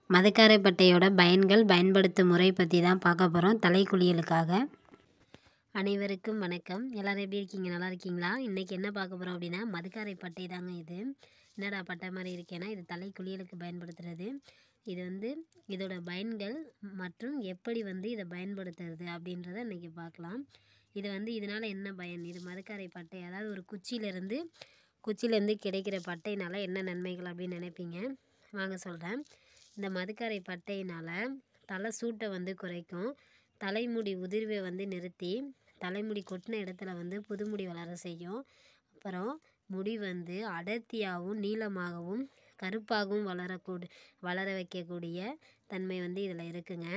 மதுக்காரைப்பட்டையோட பயன்கள் பயன்படுத்தும் முறை பற்றி தான் பார்க்க போகிறோம் தலைக்குளியலுக்காக அனைவருக்கும் வணக்கம் எல்லோரும் எப்படி இருக்கீங்க நல்லா இருக்கீங்களா இன்றைக்கி என்ன பார்க்க போகிறோம் அப்படின்னா மதுக்காரை பட்டை தாங்க இது என்னடா பட்டை மாதிரி இருக்கேன்னா இது தலைக்குளியலுக்கு பயன்படுத்துகிறது இது வந்து இதோட பயன்கள் மற்றும் எப்படி வந்து இதை பயன்படுத்துறது அப்படின்றத இன்றைக்கி பார்க்கலாம் இது வந்து இதனால் என்ன பயன் இது மதுக்காரை பட்டை அதாவது ஒரு குச்சியிலேருந்து குச்சியிலேருந்து கிடைக்கிற பட்டையினால் என்ன நன்மைகள் அப்படின்னு நினைப்பீங்க வாங்க சொல்கிறேன் இந்த மதுக்கரை பட்டையினால் தலை சூட்டை வந்து குறைக்கும் தலைமுடி உதிர்வை வந்து நிறுத்தி தலைமுடி கொட்டின இடத்துல வந்து புதுமுடி வளர செய்யும் அப்புறம் முடி வந்து அடர்த்தியாகவும் நீளமாகவும் கருப்பாகவும் வளரக்கூட வளர வைக்கக்கூடிய தன்மை வந்து இதில் இருக்குங்க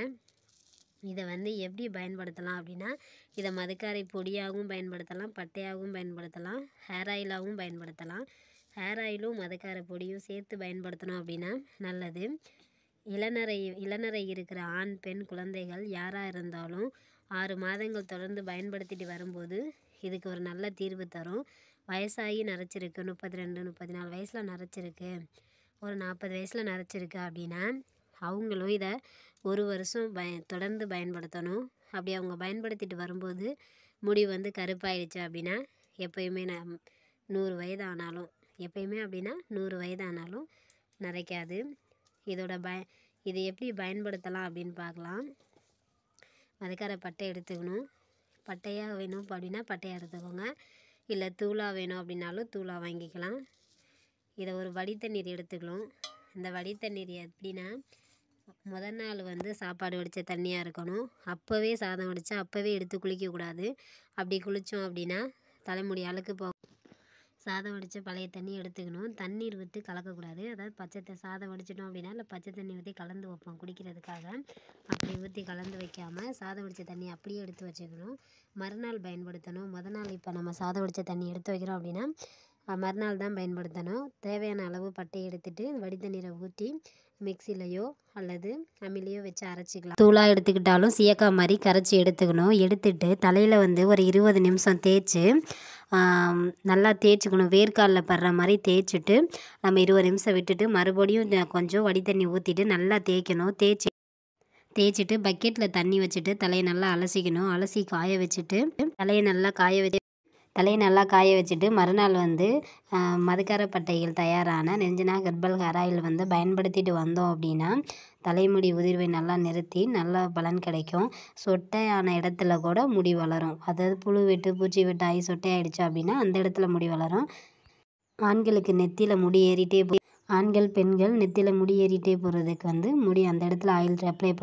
இதை வந்து எப்படி பயன்படுத்தலாம் அப்படின்னா இதை மதுக்காரை பொடியாகவும் பயன்படுத்தலாம் பட்டையாகவும் பயன்படுத்தலாம் ஹேர் ஆயிலாகவும் பயன்படுத்தலாம் ஹேர் ஆயிலும் மதுக்கார பொடியும் சேர்த்து பயன்படுத்தணும் அப்படின்னா நல்லது இளநரை இளநரை இருக்கிற ஆண் பெண் குழந்தைகள் யாராக இருந்தாலும் ஆறு மாதங்கள் தொடர்ந்து பயன்படுத்திட்டு வரும்போது இதுக்கு ஒரு நல்ல தீர்வு தரும் வயசாகி நரைச்சிருக்கு முப்பத்தி ரெண்டு முப்பத்தி நாலு வயசில் நரைச்சிருக்கு ஒரு நாற்பது வயசில் நரைச்சிருக்கு அப்படின்னா அவங்களும் இதை ஒரு வருஷம் பய தொடர்ந்து பயன்படுத்தணும் அப்படி அவங்க பயன்படுத்திட்டு வரும்போது முடி வந்து கருப்பாயிடுச்சு அப்படின்னா எப்பயுமே ந நூறு வயது ஆனாலும் எப்பயுமே அப்படின்னா நூறு வயது ஆனாலும் நரைக்காது இதோட பய இது எப்படி பயன்படுத்தலாம் அப்படின்னு பார்க்கலாம் மதுக்கார பட்டை எடுத்துக்கணும் பட்டையாக வேணும் அப்படின்னா பட்டையாக எடுத்துக்கோங்க இல்லை தூளாக வேணும் அப்படின்னாலும் தூளாக வாங்கிக்கலாம் இதை ஒரு வடித்தண்ணீர் எடுத்துக்கலாம் இந்த வடித்தண்ணீர் எப்படின்னா முதல் நாள் வந்து சாப்பாடு வடித்த தண்ணியாக இருக்கணும் அப்போவே சாதம் வடித்தா அப்போவே எடுத்து குளிக்கக்கூடாது அப்படி குளித்தோம் அப்படின்னா தலைமுடி அழுக்கு போ சாதம் வடித்த பழைய தண்ணி எடுத்துக்கணும் தண்ணீர் விட்டு கலக்கக்கூடாது அதாவது பச்சை சாதம் வடிச்சிட்டோம் அப்படின்னா இல்லை பச்சை தண்ணி ஊற்றி கலந்து வைப்போம் குடிக்கிறதுக்காக அப்படி ஊற்றி கலந்து வைக்காமல் சாதம் வடித்த தண்ணி அப்படியே எடுத்து வச்சுக்கணும் மறுநாள் பயன்படுத்தணும் முத நாள் இப்போ நம்ம சாதம் வடித்த தண்ணி எடுத்து வைக்கிறோம் அப்படின்னா மறுநாள் தான் பயன்படுத்தணும் தேவையான அளவு பட்டை எடுத்துகிட்டு வடித்தண்ணீரை ஊற்றி மிக்சிலையோ அல்லது அம்மிலையோ வச்சு அரைச்சிக்கலாம் தூளாக எடுத்துக்கிட்டாலும் சீயக்காய் மாதிரி கரைச்சி எடுத்துக்கணும் எடுத்துட்டு தலையில் வந்து ஒரு இருபது நிமிஷம் தேய்ச்சி நல்லா தேய்ச்சிக்கணும் வேர்க்காலில் படுற மாதிரி தேய்ச்சிட்டு நம்ம இருபது நிமிஷம் விட்டுட்டு மறுபடியும் கொஞ்சம் வடித்தண்ணி ஊற்றிட்டு நல்லா தேய்க்கணும் தேய்ச்சி தேய்ச்சிட்டு பக்கெட்டில் தண்ணி வச்சுட்டு தலையை நல்லா அலசிக்கணும் அலசி காய வச்சுட்டு தலையை நல்லா காய வச்சு தலையை நல்லா காய வச்சுட்டு மறுநாள் வந்து மதுக்கார பட்டைகள் தயாரான நெஞ்சனா ஹெர்பல் ஹேர் ஆயில் வந்து பயன்படுத்திட்டு வந்தோம் அப்படின்னா தலைமுடி உதிர்வை நல்லா நிறுத்தி நல்ல பலன் கிடைக்கும் சொட்டையான இடத்துல கூட முடி வளரும் அதாவது புழு வெட்டு பூச்சி வெட்டு ஆகி சொட்டையாயிடுச்சு அப்படின்னா அந்த இடத்துல முடி வளரும் ஆண்களுக்கு நெத்தியில் முடி ஏறிட்டே போய் ஆண்கள் பெண்கள் நெத்தியில் முடி ஏறிட்டே போகிறதுக்கு வந்து முடி அந்த இடத்துல ஆயில் அப்ளை